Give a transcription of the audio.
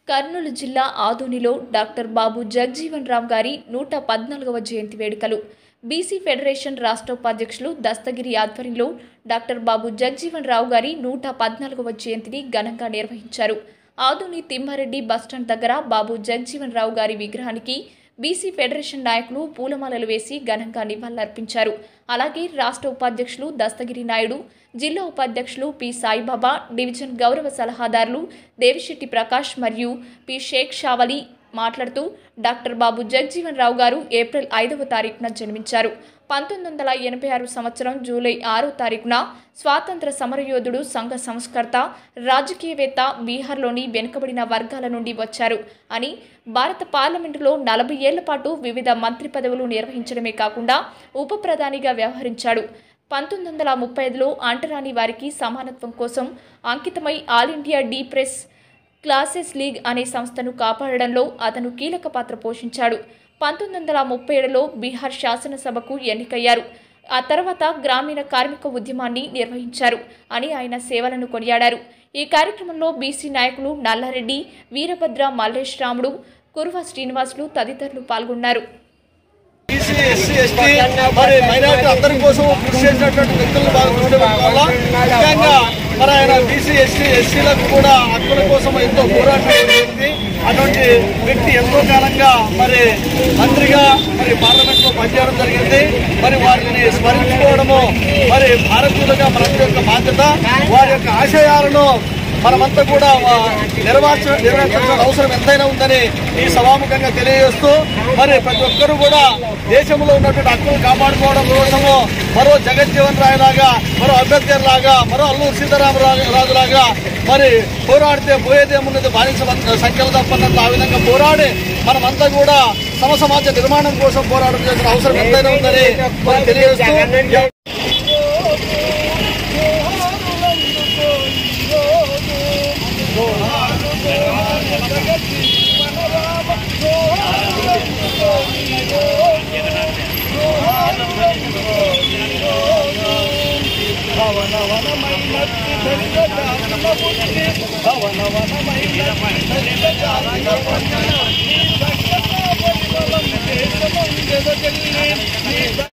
కర్నూలు జిల్లా ఆదోనిలో డాక్టర్ బాబు జగజీవన్ రామ్ గారి నూట పద్నాలుగవ జయంతి వేడుకలు బీసీ ఫెడరేషన్ రాష్ట్ర ఉపాధ్యక్షులు దస్తగిరి ఆధ్వర్యంలో డాక్టర్ బాబు జగజీవన్ రావు గారి నూట పద్నాలుగవ జయంతిని ఘనంగా నిర్వహించారు ఆదోని తిమ్మారెడ్డి బస్టాండ్ దగ్గర బాబు జగజీవన్ రావు గారి విగ్రహానికి బీసీ ఫెడరేషన్ నాయకులు పూలమాలలు వేసి ఘనంగా నివాళులర్పించారు అలాగే రాష్ట్ర ఉపాధ్యక్షులు దస్తగిరి నాయుడు జిల్లా ఉపాధ్యక్షులు పి సాయిబాబా డివిజన్ గౌరవ సలహాదారులు దేవిశెట్టి ప్రకాష్ మరియు పి షేక్ షావలి మాట్లాడుతూ డాక్టర్ బాబు జగజీవన్ రావు గారు ఏప్రిల్ ఐదవ తారీఖున జన్మించారు పంతొమ్మిది వందల ఎనభై ఆరు సంవత్సరం జూలై ఆరో తారీఖున స్వాతంత్ర సమరయోధుడు సంఘ సంస్కర్త రాజకీయవేత్త బీహార్లోని వెనుకబడిన వర్గాల నుండి వచ్చారు అని భారత పార్లమెంటులో నలభై ఏళ్ల పాటు వివిధ మంత్రి పదవులు నిర్వహించడమే కాకుండా ఉప ప్రధానిగా వ్యవహరించాడు పంతొమ్మిది వందల ముప్పై ఐదులో అంటరాని వారికి సమానత్వం కోసం అంకితమై all India depressed classes league అనే సంస్థను కాపాడడంలో అతను కీలక పాత్ర పోషించాడు పంతొమ్మిది వందల ముప్పై ఏడులో బీహార్ శాసనసభకు ఎన్నికయ్యారు ఆ తర్వాత గ్రామీణ కార్మిక ఉద్యమాన్ని నిర్వహించారు అని ఆయన సేవలను కొనియాడారు ఈ కార్యక్రమంలో బీసీ నాయకులు నల్లారెడ్డి వీరభద్ర మల్లేష్ రాముడు కురువ శ్రీనివాసులు తదితరులు పాల్గొన్నారు బీసీ ఎస్సీ ఎస్టీ మరి మైనారిటీ అందరి కోసం కృషి చేసినటువంటి వ్యక్తులను బాగా గుర్తుపెట్టుకోవాలి ముఖ్యంగా మరి ఆయన బీసీ ఎస్సీ ఎస్సీలకు కూడా హక్కుల కోసం ఎంతో పోరాటం వ్యక్తి అటువంటి వ్యక్తి ఎంతో కాలంగా మరి మంత్రిగా మరి పార్లమెంట్ లో పనిచేయడం జరిగింది మరి వారిని స్మరించుకోవడము మరి భారతీయులుగా మనందరి యొక్క బాధ్యత వారి యొక్క ఆశయాలను మనమంతా కూడా నెరవేర్చ నెరవేర్చాల్సిన అవసరం ఎంతైనా ఉందని ఈ సభాముఖంగా తెలియజేస్తూ మరి ప్రతి ఒక్కరూ కూడా దేశంలో ఉన్నటువంటి హక్కులు కాపాడుకోవడం కోసము మరో జగజ్జీవన్ రాయ్ లాగా మరో అంబేద్కర్ లాగా మరో అల్లూరు సీతారామరాజు లాగా మరి పోరాడితే పోయేదేమున్నది బానిస సంఖ్యలు తప్పన్నట్టు ఆ విధంగా పోరాడి మనమంతా కూడా సమ సమాజ నిర్మాణం కోసం పోరాటం చేసిన అవసరం ఎంతైనా ఉందని మరి తెలియజేస్తూ భవనవనమైన